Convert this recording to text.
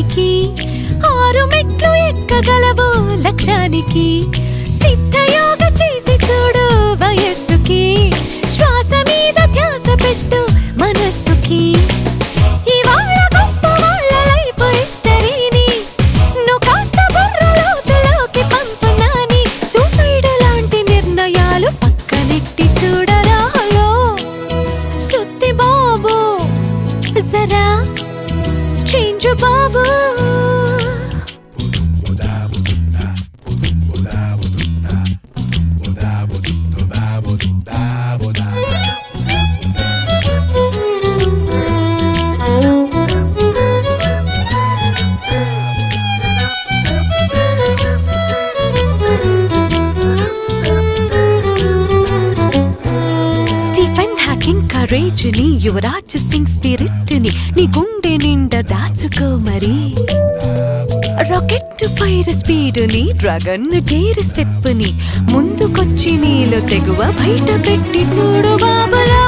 క్షణానికి ఆరు మెట్లు ఎక్కగలవు లక్ష్యానికి సిద్ధయోగ చేసి చూడు వయస్సుకి శ్వాస మీద ధ్యాస పెట్టు మనస్సుకి ఇవాళ గొప్ప వాళ్ళ లైఫ్ హిస్టరీని నువ్వు కాస్త బుర్ర లోతులోకి పంపునాని సూసైడ్ లాంటి నిర్ణయాలు పక్కనెట్టి చూడరా హలో సుత్తి బాబు జరా చేంజ్ బాబు స్టీఫెన్ హ్యాకింగ్ కరేజ్ ని యువరాజ్ సింగ్ స్పిరిట్ ని నీ గుండె నిండా దాచుకో మరి రాకెట్ ఫైర్ స్పీడ్ ని డ్రాగన్ గేర్ స్టెప్ ని ముందుకొచ్చి నీలో తెగువ బయట పెట్టి చూడు బాబలా